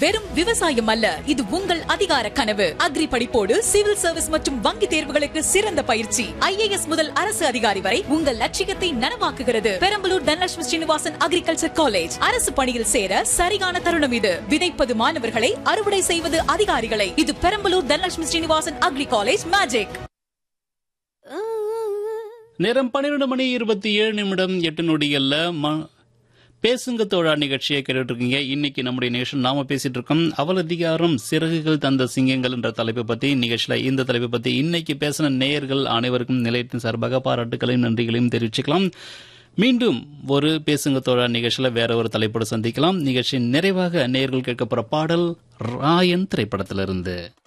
வெறும் விவசாயம் அல்ல இது உங்கள் அதிகார கனவு அக்ரி படிப்போடு சிவில் சர்வீஸ் மற்றும் வங்கி தேர்வுகளுக்கு சிறந்த பயிற்சி ஐஏஎஸ் முதல் அரசு அதிகாரி வரை உங்கள் லட்சியத்தை நனவாக்குகிறது பெரம்பலூர் தனலட்சுமி ஸ்ரீனிவாசன் அக்ரிகல்ச்சர் காலேஜ் அரசு பணியில் சேர சரியான தருணம் இது விதைப்பது மாணவர்களை அறுவடை செய்வது அதிகாரிகளை இது Perambalur Dhanalakshmi Srinivasan agri college magic நேரம் பன்னிரெண்டு மணி இருபத்தி ஏழு நிமிடம் எட்டு நொடிகள்ல ம- பேசுங்க தோழா நிகழ்ச்சியை கேட்டுட்டு இருக்கீங்க இன்னைக்கு நம்முடைய நிகழ்ச்சி நாம பேசிட்டு இருக்கோம் அவலதிகாரம் சிறகுகள் தந்த சிங்கங்கள் என்ற தலைப்பை பத்தி நிகழ்ச்சியில இந்த தலைப்பை பத்தி இன்னைக்கு பேசின நேயர்கள் அனைவருக்கும் நிலையத்தின் சார்பாக பாராட்டுகளையும் நன்றிகளையும் தெரிவிச்சுக்கலாம் மீண்டும் ஒரு பேசுங்க தோழா நிகழ்ச்சியில வேற ஒரு தலைப்போடு சந்திக்கலாம் நிகழ்ச்சியின் நிறைவாக நேயர்கள் கேட்க போற பாடல் ராயன் திரைப்படத்திலிருந்து